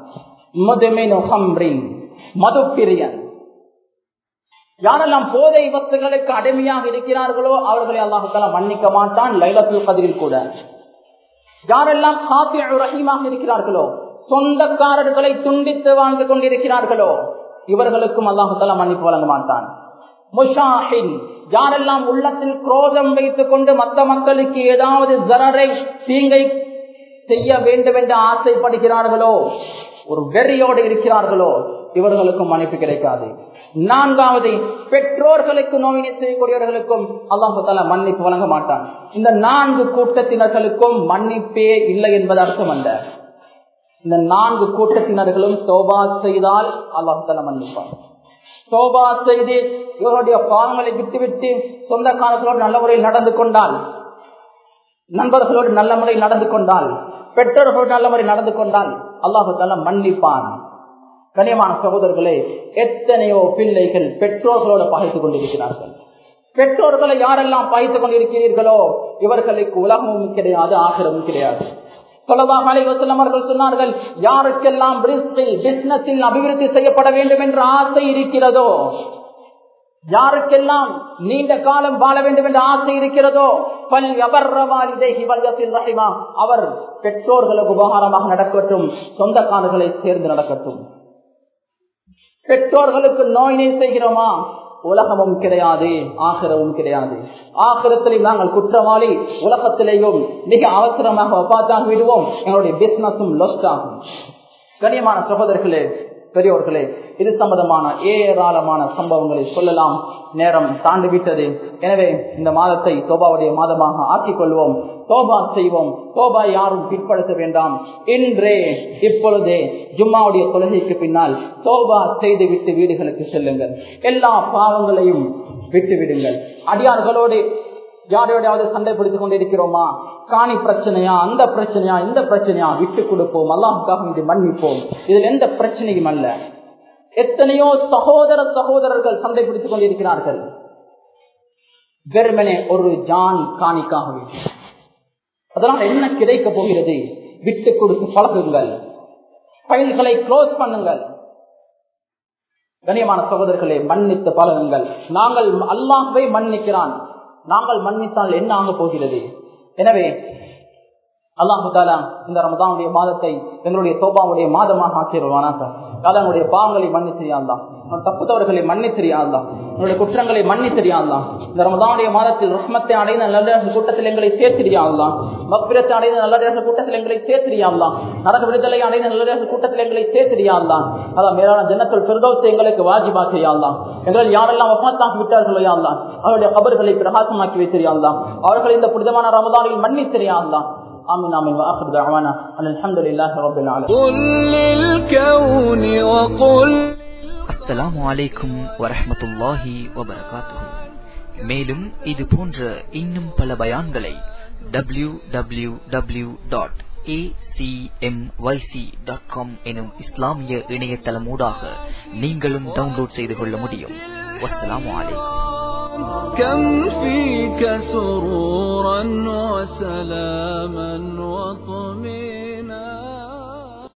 மது பிரியன் யாரெல்லாம் போதை வத்துகளுக்கு அடிமையாக இருக்கிறார்களோ அவர்களை அல்லாஹால மன்னிக்க மாட்டான் லைலத்தில் கதிரில் கூட யாரெல்லாம் ரஹீமாக இருக்கிறார்களோ சொந்தக்காரர்களை துண்டித்து வாழ்ந்து கொண்டிருக்கிறார்களோ இவர்களுக்கும் அல்லாஹால மன்னிப்பு வழங்க மாட்டான் முஷாஹின் யாரெல்லாம் உள்ளத்தில் குரோதம் வைத்துக் கொண்டு மற்ற மக்களுக்கு ஏதாவது ஜரரை தீங்கை செய்ய வேண்டும் என்று ஆசைப்படுகிறார்களோ ஒரு வெறியோடு இருக்கிறார்களோ இவர்களுக்கும் மன்னிப்பு கிடைக்காது நான்காவது பெற்றோர்களுக்கு நோயினை செய்யக்கூடியவர்களுக்கும் அல்லாஹு தாலா மன்னிப்பு வழங்க மாட்டான் இந்த நான்கு கூட்டத்தினர்களுக்கும் மன்னிப்பே இல்லை என்பது அர்த்தம் அல்ல இந்த நான்கு கூட்டத்தினர்களும் தோபா செய்தால் அல்லாஹு தாலா மன்னிப்பான் சோபா செய்து இவருடைய பாவங்களை விட்டுவிட்டு சொந்தக்காரர்களோடு நல்ல முறையில் நடந்து கொண்டால் நண்பர்களோடு நல்ல முறையில் நடந்து கொண்டால் பெற்றோர்களோடு நல்ல முறையில் நடந்து கொண்டால் அல்லாஹு தாலா மன்னிப்பான் கனியமான சகோதரர்களே எத்தனையோ பிள்ளைகள் பெற்றோர்களோடு பகைத்துக் கொண்டிருக்கிறார்கள் பெற்றோர்களை யாரெல்லாம் பகைத்துக் கொண்டிருக்கிறீர்களோ இவர்களுக்கு உலகமும் கிடையாது ஆசிரமும் கிடையாது அவர்கள் சொன்னார்கள் யாருக்கெல்லாம் பிசினஸில் அபிவிருத்தி செய்யப்பட வேண்டும் என்ற ஆசை இருக்கிறதோ யாருக்கெல்லாம் நீண்ட காலம் வாழ வேண்டும் என்ற ஆசை இருக்கிறதோ பல் அவர் பெற்றோர்களுக்கு உபகாரமாக நடக்கட்டும் சொந்தக்காரர்களை சேர்ந்து நடக்கட்டும் பெற்றோர்களுக்கு நோயினை செய்கிறோமா உலகமும் கிடையாது ஆசிரமும் கிடையாது ஆசிரத்திலையும் நாங்கள் குற்றவாளி உலகத்திலேயும் மிக அவசரமாக ஒப்பாத்தாக விடுவோம் எங்களுடைய பிசினஸும் லொஸ்ட் ஆகும் கனியமான சகோதரர்களே பெரியோர்களே இது சம்பந்தமான ஏராளமான சம்பவங்களை சொல்லலாம் நேரம் தாண்டி விட்டது எனவே இந்த மாதத்தை தோபாவுடைய மாதமாக ஆக்கிக் கொள்வோம் தோபா செய்வோம் தோபா யாரும் பிற்படுத்த வேண்டாம் இன்றே இப்பொழுதே ஜும்மாவுடைய தொழுகைக்கு பின்னால் தோபா செய்து விட்டு வீடுகளுக்கு செல்லுங்கள் எல்லா பாவங்களையும் விட்டு விடுங்கள் அடியார்களோடு யாரோடையாவது சண்டை பிடித்துக் கொண்டிருக்கிறோமா காணி பிரச்சனையா அந்த பிரச்சனையா இந்த பிரச்சனையா விட்டு கொடுப்போம் அல்லாஹுக்காக மன்னிப்போம் இதில் எந்த பிரச்சனையும் அல்ல எத்தனையோ சகோதர சகோதரர்கள் சண்டை பிடித்துக் கொண்டிருக்கிறார்கள் வெறுமனே ஒரு ஜான் காணிக்காகவே அதனால் என்ன கிடைக்க போகிறது விட்டு கொடுத்து பழகுங்கள் ஃபைல்களை க்ளோஸ் பண்ணுங்கள் கனியமான சகோதரர்களை மன்னித்து பழகுங்கள் நாங்கள் அல்லாஹ்வை மன்னிக்கிறான் நாங்கள் மன்னித்தால் என்ன ஆக போகிறது எனவே அல்லாஹு தாலா இந்த ரமதானுடைய மாதத்தை எங்களுடைய தோபாவுடைய மாதமாக ஆக்கிடுவானா சார் யாழ்லா என்னுடைய பாவங்களை மன்னித்திரியாள்லாம் தப்பு தவறுகளை மன்னித்திரியாள்லாம் என்னுடைய குற்றங்களை மன்னித்திரியாள்லாம் இந்த ரமதானுடைய மாதத்தில் ரஹ்மத்தை அடைந்த நல்ல கூட்டத்தில் எங்களை சேர்த்திரியாள்லாம் மக்பிரத்தை அடைந்த நல்ல கூட்டத்தில் எங்களை சேர்த்திரியாள்லாம் நரக விடுதலை அடைந்த நல்ல கூட்டத்தில் எங்களை சேர்த்திரியாள்லாம் அதான் மேலான ஜன்னத்தில் பெருதோத்தை எங்களுக்கு வாஜிபா செய்யாள்லாம் எங்கள் யாரெல்லாம் வஃத்தாக்கி விட்டார்களோ யாழ்லாம் அவருடைய கபர்களை பிரகாசமாக்கி வைத்திரியாள்லாம் அவர்களை இந்த புனிதமான ரமதானில் மன்னித்திரியாள்லாம் آمين آمين وآخر دعوانا أن الحمد لله رب العالمين قل للكون وقل அஸ்ஸலாமு அலைக்கும் வரஹ்மத்துல்லாஹி வபரகாத்துஹு மேலும் இது போன்ற இன்னும் பல பயான்களை டபிள்யூ டபிள்யூ டபிள்யூ டாட் எனும் இஸ்லாமிய இணையதளமூடாக நீங்களும் டவுன்லோட் செய்து கொள்ள முடியும் வஸ்ஸலாமு அலைக்கும் كم فيك سرورا وسلاما وطمئنا